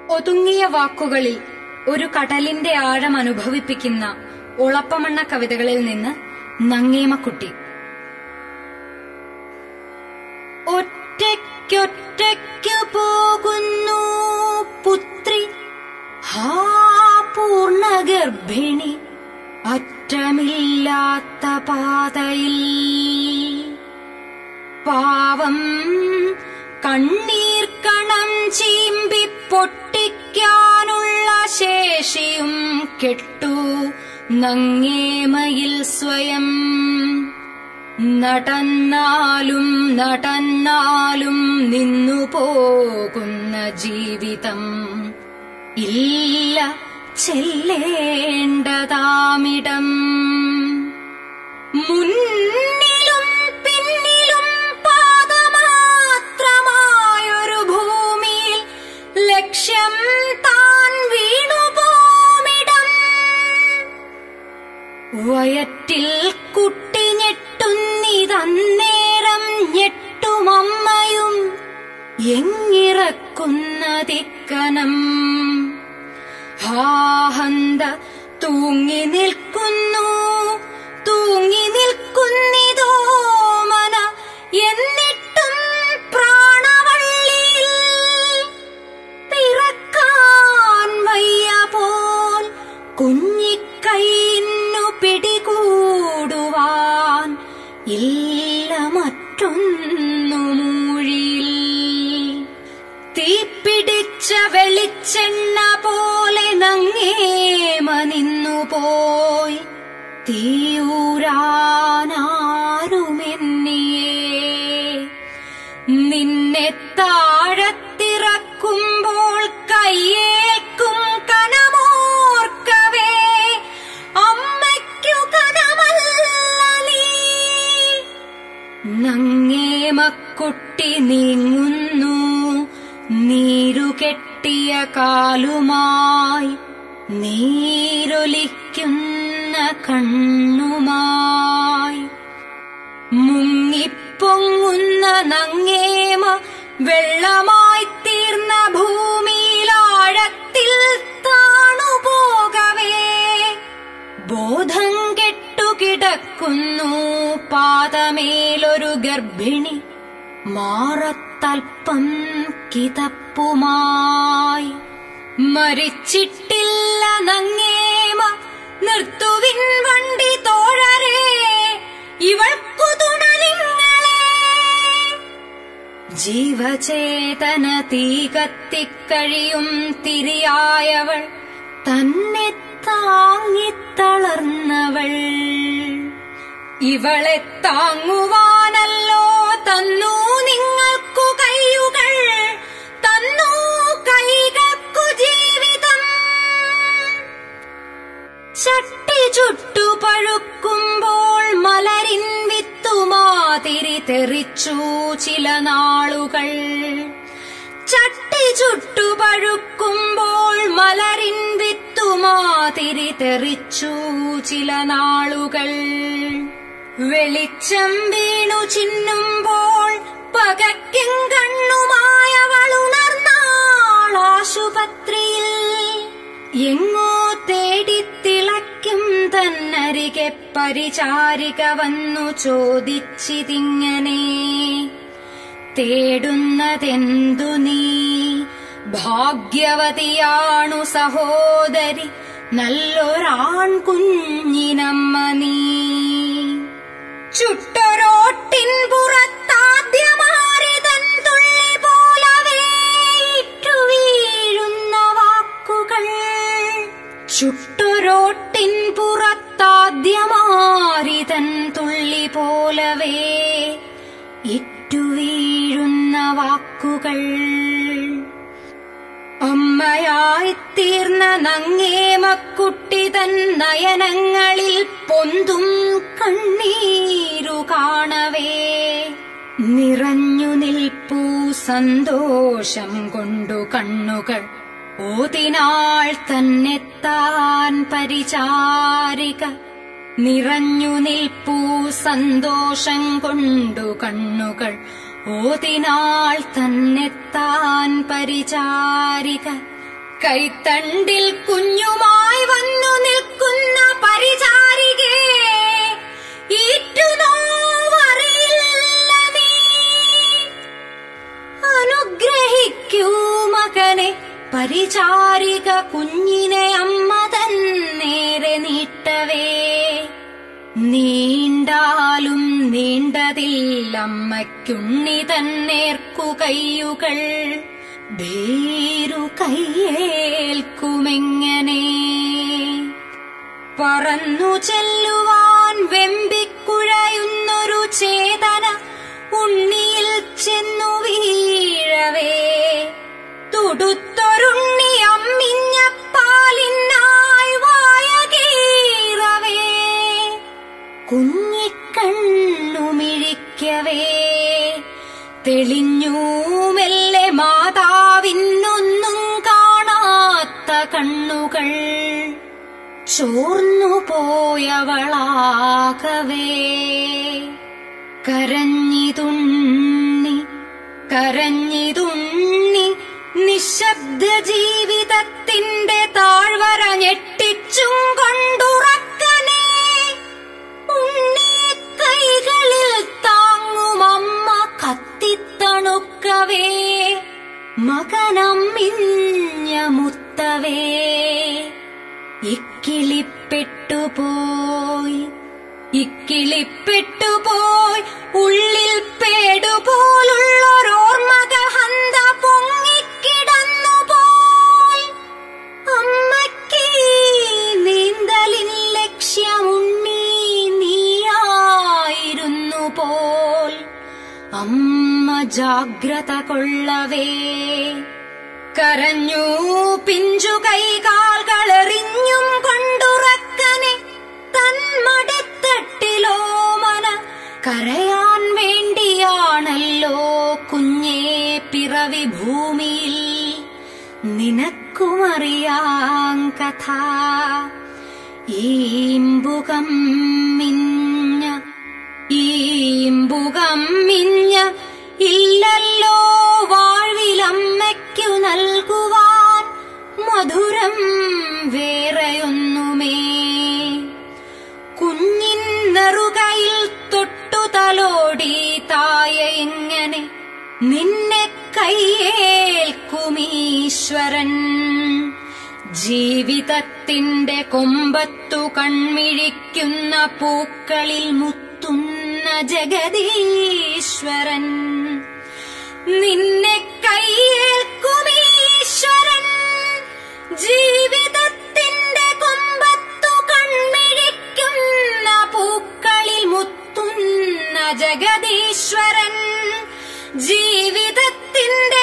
ഒതുങ്ങിയ വാക്കുകളിൽ ഒരു കടലിന്റെ ആഴം അനുഭവിപ്പിക്കുന്ന ഒളപ്പമണ്ണ കവിതകളിൽ നിന്ന് നങ്ങേമക്കുട്ടി ഒറ്റയ്ക്കൊറ്റയ്ക്കു പോകുന്നു പുത്രി ഹാ പൂർണ്ണ ഗർഭിണി അറ്റമില്ലാത്ത പാതയിൽ പാവം കണ്ണീർ കണം ചീമ്പി പൊട്ടിക്കാനുള്ള ശേഷിയും കെട്ടു നങ്ങേമയിൽ സ്വയം നടന്നാലും നടന്നാലും നിന്നു പോകുന്ന ജീവിതം ഇല്ല ചെല്ലേണ്ടതാമിടം മുന്നിലും പിന്നിലും പാദമാത്രമായൊരു ഭൂമിയിൽ ലക്ഷ്യം താൻ വീണുപോമിടം വയറ്റിൽ കുട്ടി ഞെട്ടുന്നിതന്നേരം ഞെട്ടുമമ്മയും എങ്ങിറക്കുന്നതിക്കനം ഹാഹന്ത തൂങ്ങി നിൽക്കുന്നു തൂങ്ങി നിൽക്കുന്നിതോ മന എന്നിട്ടും പ്രാണവള്ളിയിൽ പിറക്കാൻ വയ്യ പോൽ കുഞ്ഞിക്കൈന്നു പിടികൂടുവാൻ ഇല്ല മറ്റൊന്നു മൂഴിയിൽ തീപ്പിടിച്ച വെളിച്ചെണ്ണ പോലെ നങ്ങേമ നിന്നുപോയി തീയൂരാനാരുമെന്നിയേ നിന്നെ താഴത്തിറക്കുമ്പോൾ കയ്യേൽക്കും കനമോർക്കവേ അമ്മയ്ക്കു കനമല്ല നീ നങ്ങേമക്കുട്ടി നീങ്ങുന്നു നീരുകെട്ടിയ കാലുമായി നീരൊലിക്കുന്ന കണ്ണുമായി മുങ്ങിപ്പൊങ്ങുന്ന നങ്ങേമ വെള്ളമായി തീർന്ന ഭൂമിയിലാഴത്തിൽ താണുപോകവേ ബോധം കെട്ടുകിടക്കുന്നു പാദമേലൊരു ഗർഭിണി മാറത്തൽപ്പം കിതപ്പുമായി മരിച്ചിട്ടില്ല നങ്ങേമ നിർത്തുവിൻ വണ്ടി തോഴരേ ഇവൾക്കു തുണ നിങ്ങളെ ജീവചേതന തീ കത്തിക്കഴിയും തിരിയായവൾ തന്നെ താങ്ങിത്തളർന്നവൾ ഇവളെ താങ്ങുവാനല്ലോ തന്നു നിങ്ങൾക്കു കൈയുകൾ തന്നു കൈകൾക്കു ജീവിതം ചട്ടി ചുട്ടു പഴുക്കുമ്പോൾ മലരിൻ വിത്തുമാതിരി തെറിച്ചു ചില നാളുകൾ ചട്ടി ചുട്ടു പഴുക്കുമ്പോൾ മലരിൻ വിത്തുമാതിരി തെറിച്ചു ചില നാളുകൾ വെളിച്ചം വീണു ചിന്നുമ്പോൾ പകയ്ക്കും കണ്ണുമായവളുണർന്നാളാശുപത്രിയിൽ എങ്ങോ തേടിത്തിളയ്ക്കും തന്നരികെ പരിചാരിക വന്നു ചോദിച്ചിതിങ്ങനെ തേടുന്നതെന്തു നീ ഭാഗ്യവതിയാണു സഹോദരി നല്ലൊരാൺ കുഞ്ഞിനമ്മ നീ ചുട്ടൊരോട്ടിൻ പുറത്താദ്യമാരിതൻ തുള്ളി പോലവേ ഇറ്റു വീഴുന്ന വാക്കുകൾ ചുട്ടൊരോട്ടിൻ പുറത്താദ്യമാരിതൻ തുള്ളി പോലവേ ഇറ്റു വീഴുന്ന വാക്കുകൾ അമ്മയായിത്തീർന്ന നങ്ങേമക്കുട്ടി തൻ നയനങ്ങളിൽ പൊന്തും കണ്ണീരു കാണവേ നിറഞ്ഞു നിൽപ്പൂ സന്തോഷം കൊണ്ടു കണ്ണുകൾ ഓതിനാൾ തന്നെ താൻ പരിചാരിക നിറഞ്ഞു നിൽപ്പൂ സന്തോഷം കൊണ്ടു കണ്ണുകൾ ഓതിനാൾ തന്നെ താൻ പരിചാരിക കൈത്തണ്ടിൽ കുഞ്ഞുമായി വന്നു നിൽക്കുന്ന പരിചാരികേ ഈറ്റുനോവറിയില്ല നീ അനുഗ്രഹിക്കൂ മകനെ പരിചാരിക കുഞ്ഞിനെ അമ്മ തൻ നേരെ നീട്ടവേ നീണ്ടാലും നീണ്ടതില്ലമ്മയ്ക്കുണ്ണി തന്നേർക്കു കയ്യുകൾ വേരു കയ്യേൽക്കുമെങ്ങനെ പറന്നു ചെല്ലുവാൻ വെമ്പിക്കുഴയുന്നൊരു ചേതന ഉണ്ണിയിൽ ചെന്നു വീഴവേ തുടുത്തൊരുണ്ണി അമ്മിഞ്ഞ പാലിനായി വായ കീറവേ കുഞ്ഞിക്കണ്ണുമിഴിക്കവേ തെളിഞ്ഞു മെല്ലെ മാതാവിനൊന്നും കാണാത്ത കണ്ണുകൾ ചോർന്നു പോയവളാകവേ കരഞ്ഞിതുണ്ണി കരഞ്ഞിതുണ്ണി നിശബ്ദ ജീവിതത്തിന്റെ താഴ്വര ഞെട്ടിച്ചും കൊണ്ടുറക്കനേ ഉണ്ണിയെ കൈകളിൽ താങ്ങും അമ്മ കത്തിത്തണുക്കവേ മകനമ്മിഞ്ഞ മുത്തവേ ഇക്കിളിപ്പെട്ടുപോയി ഇക്കിളിപ്പെട്ടുപോയി ഉള്ളിൽ പേടുപോലുള്ളൊരോർമ്മകൾ ഹന്ത പൊങ്ങിക്കിടന്നു പോൽ അമ്മയ്ക്ക് നീന്തലിൻ ലക്ഷ്യമുണ്ണി നീയായിരുന്നു പോൽ അമ്മ ജാഗ്രത കൊള്ളവേ കരഞ്ഞു പിഞ്ചു കൈകാൽകളെറിഞ്ഞും കൊണ്ടുറക്കനെ തന്മടിത്തട്ടിലോ മന കരയാൻ വേണ്ടിയാണല്ലോ കുഞ്ഞേ പിറവി ഭൂമിയിൽ നിനക്കുമറിയാം കഥ ഈമ്പുകം മിഞ്ഞ ഈമ്പുകം മിഞ്ഞ ഇല്ലല്ലോ വാഴ്വിലമ്മയ്ക്കു നൽകുവാൻ മധുരം വേറെയൊന്നുമേ കുഞ്ഞിൻ നെറുകയിൽ തൊട്ടു തലോടി തായ എങ്ങനെ നിന്നെ കയ്യേൽക്കുമീശ്വരൻ ജീവിതത്തിന്റെ കൊമ്പത്തു കൺമിഴിക്കുന്ന പൂക്കളിൽ മുത്തുന്ന ജഗദീശ്വരൻ നിന്നെ കയ്യേൽക്കുമീശ്വരൻ ജീവിതത്തിന്റെ കൊമ്പത്തു കൺമിഴിക്കുന്ന പൂക്കളിൽ മുത്തുന്ന ജഗദീശ്വരൻ ജീവിതത്തിന്റെ